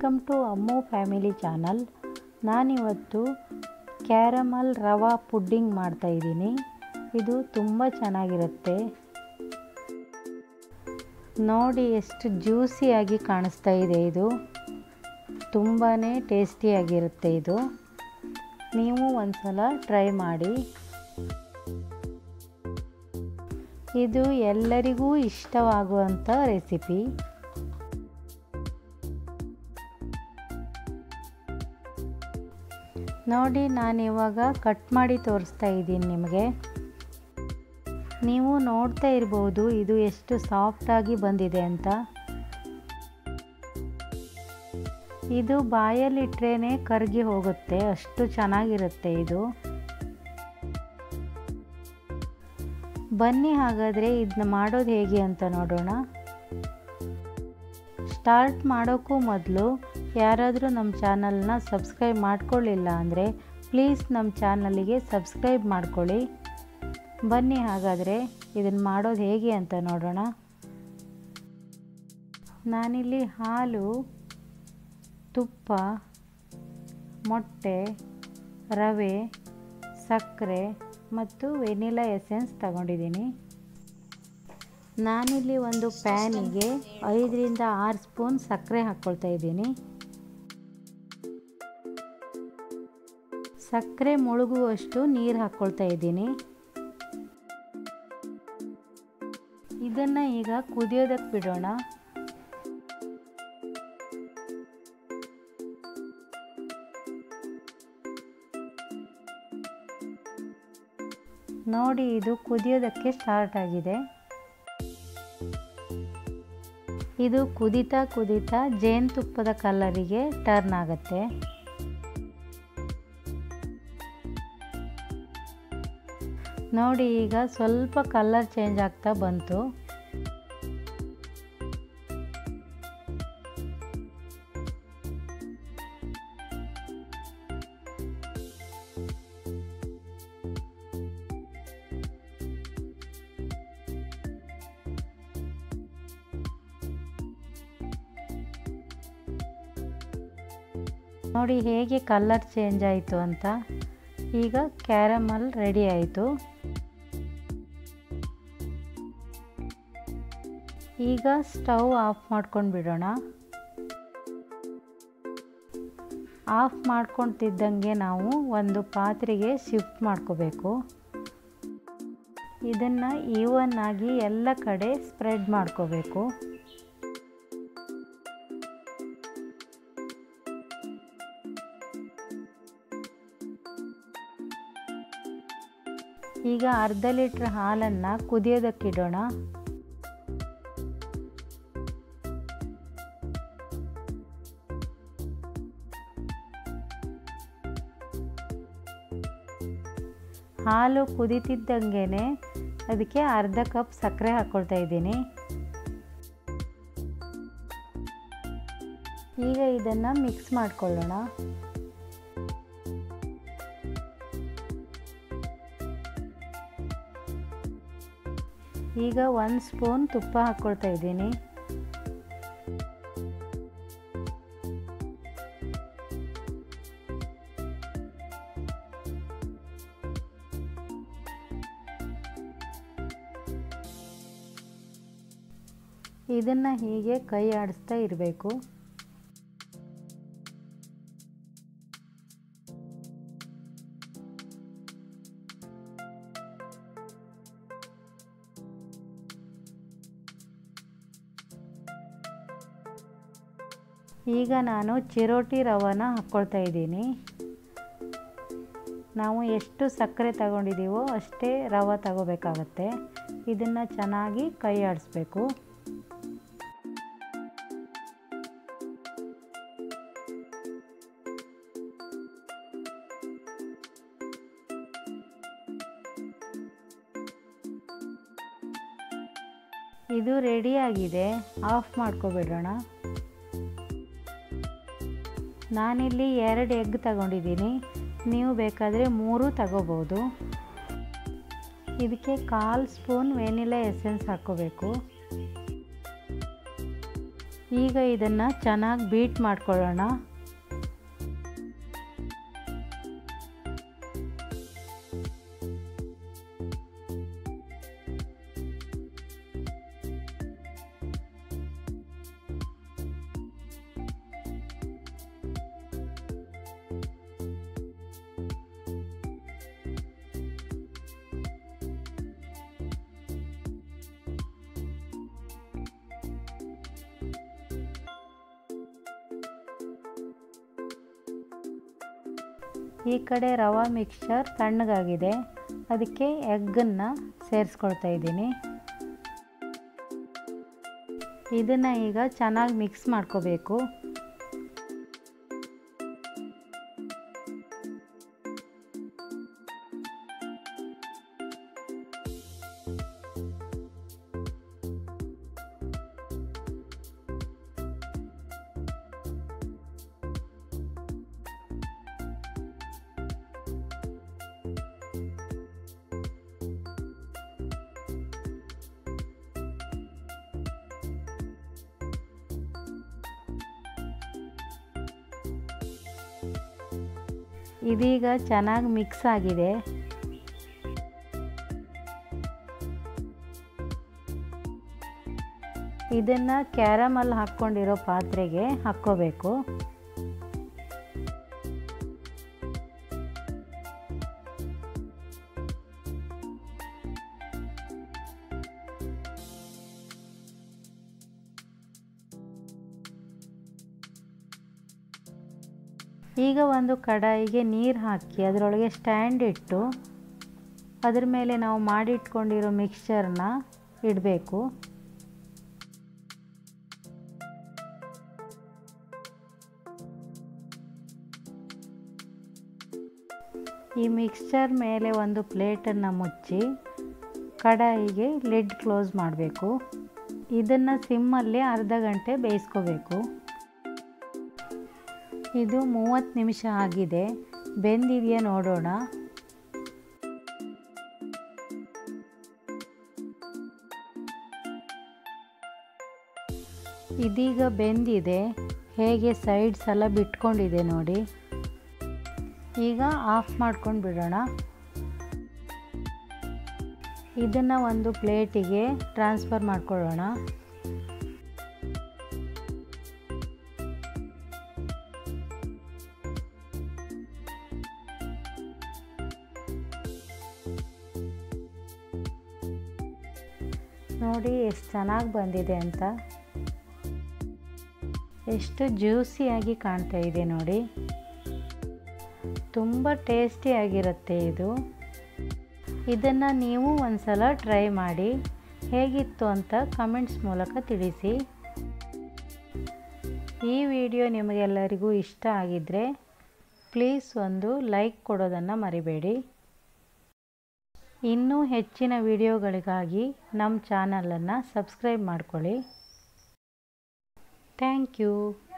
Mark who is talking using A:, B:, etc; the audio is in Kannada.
A: welcome to Ammu family channel ನಾನಿವತ್ತು ಕ್ಯಾರಮಲ್ ರವಾ ಪುಡ್ಡಿಂಗ್ ಮಾಡ್ತಾಯಿದ್ದೀನಿ ಇದು ತುಂಬ ಚೆನ್ನಾಗಿರುತ್ತೆ ನೋಡಿ ಎಷ್ಟು ಜ್ಯೂಸಿಯಾಗಿ ಕಾಣಿಸ್ತಾ ಇದೆ ಇದು ತುಂಬಾ ಟೇಸ್ಟಿಯಾಗಿರುತ್ತೆ ಇದು ನೀವು ಒಂದ್ಸಲ ಟ್ರೈ ಮಾಡಿ ಇದು ಎಲ್ಲರಿಗೂ ಇಷ್ಟವಾಗುವಂಥ ರೆಸಿಪಿ ನೋಡಿ ನಾನಿವಾಗ ಕಟ್ ಮಾಡಿ ತೋರಿಸ್ತಾ ಇದ್ದೀನಿ ನಿಮಗೆ ನೀವು ನೋಡ್ತಾ ಇರ್ಬೋದು ಇದು ಎಷ್ಟು ಸಾಫ್ಟಾಗಿ ಬಂದಿದೆ ಅಂತ ಇದು ಬಾಯಲ್ಲಿಟ್ರೇ ಕರಗಿ ಹೋಗುತ್ತೆ ಅಷ್ಟು ಚೆನ್ನಾಗಿರುತ್ತೆ ಇದು ಬನ್ನಿ ಹಾಗಾದರೆ ಇದನ್ನ ಮಾಡೋದು ಹೇಗೆ ಅಂತ ನೋಡೋಣ ಸ್ಟಾರ್ಟ್ ಮಾಡೋಕ್ಕೂ ಮೊದಲು ಯಾರಾದರೂ ನಮ್ಮ ಚಾನಲ್ನ ಸಬ್ಸ್ಕ್ರೈಬ್ ಮಾಡ್ಕೊಳ್ಳಿಲ್ಲ ಅಂದರೆ ಪ್ಲೀಸ್ ನಮ್ಮ ಚಾನಲಿಗೆ ಸಬ್ಸ್ಕ್ರೈಬ್ ಮಾಡ್ಕೊಳ್ಳಿ ಬನ್ನಿ ಹಾಗಾದರೆ ಇದನ್ನು ಮಾಡೋದು ಹೇಗೆ ಅಂತ ನೋಡೋಣ ನಾನಿಲ್ಲಿ ಹಾಲು ತುಪ್ಪ ಮೊಟ್ಟೆ ರವೆ ಸಕ್ಕರೆ ಮತ್ತು ವೆನಿಲಾ ಎಸೆನ್ಸ್ ತಗೊಂಡಿದ್ದೀನಿ ನಾನಿಲ್ಲಿ ಒಂದು ಪ್ಯಾನಿಗೆ ಐದರಿಂದ ಆರು ಸ್ಪೂನ್ ಸಕ್ಕರೆ ಹಾಕ್ಕೊಳ್ತಾ ಇದ್ದೀನಿ ಸಕ್ಕರೆ ಮುಳುಗುವಷ್ಟು ನೀರು ಹಾಕ್ಕೊಳ್ತಾ ಇದ್ದೀನಿ ಇದನ್ನು ಈಗ ಕುದಿಯೋದಕ್ಕೆ ಬಿಡೋಣ ನೋಡಿ ಇದು ಕುದಿಯೋದಕ್ಕೆ ಸ್ಟಾರ್ಟ್ ಆಗಿದೆ ಇದು ಕುದಿತಾ ಕುದಿತಾ ಜೇನುತುಪ್ಪದ ಕಲರಿಗೆ ಟರ್ನ್ ಆಗುತ್ತೆ ನೋಡಿ ಈಗ ಸ್ವಲ್ಪ ಕಲರ್ ಚೇಂಜ್ ಆಗ್ತಾ ಬಂತು ನೋಡಿ ಹೇಗೆ ಕಲರ್ ಚೇಂಜ್ ಆಯಿತು ಅಂತ ಈಗ ಕ್ಯಾರಮಲ್ ರೆಡಿ ಆಯಿತು ಈಗ ಸ್ಟವ್ ಆಫ್ ಮಾಡ್ಕೊಂಡು ಬಿಡೋಣ ಆಫ್ ಮಾಡ್ಕೊಳ್ತಿದ್ದಂಗೆ ನಾವು ಒಂದು ಪಾತ್ರೆಗೆ ಶಿಫ್ಟ್ ಮಾಡ್ಕೋಬೇಕು ಇದನ್ನು ಈವನ್ ಆಗಿ ಎಲ್ಲ ಕಡೆ ಸ್ಪ್ರೆಡ್ ಮಾಡ್ಕೋಬೇಕು ಈಗ ಅರ್ಧ ಲೀಟ್ರ್ ಹಾಲನ್ನು ಕುದಿಯೋದಕ್ಕಿಡೋಣ ಹಾಲು ಕುದಿತಿದ್ದಂಗೆ ಅದಕ್ಕೆ ಅರ್ಧ ಕಪ್ ಸಕ್ಕರೆ ಹಾಕ್ಕೊಳ್ತಾ ಇದ್ದೀನಿ ಈಗ ಇದನ್ನು ಮಿಕ್ಸ್ ಮಾಡ್ಕೊಳ್ಳೋಣ ಈಗ ಒಂದು ಸ್ಪೂನ್ ತುಪ್ಪ ಹಾಕ್ಕೊಳ್ತಾ ಇದ್ದೀನಿ ಇದನ್ನು ಹೀಗೆ ಕೈ ಆಡಿಸ್ತಾ ಇರಬೇಕು ಈಗ ನಾನು ಚಿರೋಟಿ ರವನ ಹಾಕ್ಕೊಳ್ತಾ ಇದ್ದೀನಿ ನಾವು ಎಷ್ಟು ಸಕ್ಕರೆ ತಗೊಂಡಿದ್ದೀವೋ ಅಷ್ಟೇ ರವೆ ತಗೋಬೇಕಾಗತ್ತೆ ಇದನ್ನು ಚೆನ್ನಾಗಿ ಕೈ ಆಡಿಸ್ಬೇಕು ಇದು ರೆಡಿಯಾಗಿದೆ ಆಫ್ ಮಾಡ್ಕೊಬಿಡೋಣ ನಾನಿಲ್ಲಿ ಎರಡು ಎಗ್ ತಗೊಂಡಿದ್ದೀನಿ ನೀವು ಬೇಕಾದರೆ ಮೂರು ತಗೋಬೋದು ಇದಕ್ಕೆ ಕಾಲು ಸ್ಪೂನ್ ವೆನಿಲಾ ಎಸೆನ್ಸ್ ಹಾಕ್ಕೋಬೇಕು ಈಗ ಇದನ್ನು ಚೆನ್ನಾಗಿ ಬೀಟ್ ಮಾಡ್ಕೊಳ್ಳೋಣ ಈ ಕಡೆ ರವಾ ಮಿಕ್ಸ್ಚರ್ ತಣ್ಣಗಾಗಿದೆ ಅದಕ್ಕೆ ಎಗ್ಗನ್ನು ಸೇರಿಸ್ಕೊಳ್ತಾ ಇದ್ದೀನಿ ಇದನ್ನು ಈಗ ಚೆನ್ನಾಗಿ ಮಿಕ್ಸ್ ಮಾಡ್ಕೋಬೇಕು ಇದೀಗ ಚೆನ್ನಾಗಿ ಮಿಕ್ಸ್ ಆಗಿದೆ ಇದನ್ನು ಕ್ಯಾರಮಲ್ ಹಾಕ್ಕೊಂಡಿರೋ ಪಾತ್ರೆಗೆ ಹಾಕ್ಕೋಬೇಕು ಈಗ ಒಂದು ಕಡಾಯಿಗೆ ನೀರು ಹಾಕಿ ಅದರೊಳಗೆ ಸ್ಟ್ಯಾಂಡ್ ಇಟ್ಟು ಅದ್ರ ಮೇಲೆ ನಾವು ಮಾಡಿಟ್ಕೊಂಡಿರೋ ಮಿಕ್ಸ್ಚರ್ನ ಇಡಬೇಕು ಈ ಮಿಕ್ಸ್ಚರ್ ಮೇಲೆ ಒಂದು ಪ್ಲೇಟನ್ನು ಮುಚ್ಚಿ ಕಡಾಯಿಗೆ ಲಿಡ್ ಕ್ಲೋಸ್ ಮಾಡಬೇಕು ಇದನ್ನು ಸಿಮ್ಮಲ್ಲಿ ಅರ್ಧ ಗಂಟೆ ಬೇಯಿಸ್ಕೋಬೇಕು ಇದು ಮೂವತ್ತು ನಿಮಿಷ ಆಗಿದೆ ಬೆಂದಿದೆಯಾ ನೋಡೋಣ ಇದೀಗ ಬೆಂದಿದೆ ಹೇಗೆ ಸೈಡ್ಸ್ ಎಲ್ಲ ಬಿಟ್ಕೊಂಡಿದೆ ನೋಡಿ ಈಗ ಆಫ್ ಮಾಡ್ಕೊಂಡು ಬಿಡೋಣ ಇದನ್ನು ಒಂದು ಪ್ಲೇಟಿಗೆ ಟ್ರಾನ್ಸ್ಫರ್ ಮಾಡ್ಕೊಳ್ಳೋಣ ನೋಡಿ ಎಷ್ಟು ಚೆನ್ನಾಗಿ ಬಂದಿದೆ ಅಂತ ಎಷ್ಟು ಜ್ಯೂಸಿಯಾಗಿ ಕಾಣ್ತಾ ಇದೆ ನೋಡಿ ತುಂಬ ಟೇಸ್ಟಿಯಾಗಿರುತ್ತೆ ಇದು ಇದನ್ನು ನೀವು ಒಂದು ಸಲ ಟ್ರೈ ಮಾಡಿ ಹೇಗಿತ್ತು ಅಂತ ಕಮೆಂಟ್ಸ್ ಮೂಲಕ ತಿಳಿಸಿ ಈ ವಿಡಿಯೋ ನಿಮಗೆಲ್ಲರಿಗೂ ಇಷ್ಟ ಆಗಿದ್ದರೆ ಪ್ಲೀಸ್ ಒಂದು ಲೈಕ್ ಕೊಡೋದನ್ನು ಮರಿಬೇಡಿ ಇನ್ನೂ ಹೆಚ್ಚಿನ ವಿಡಿಯೋಗಳಿಗಾಗಿ ನಮ್ಮ ಚಾನಲನ್ನು ಸಬ್ಸ್ಕ್ರೈಬ್ ಮಾಡ್ಕೊಳ್ಳಿ ಥ್ಯಾಂಕ್ ಯು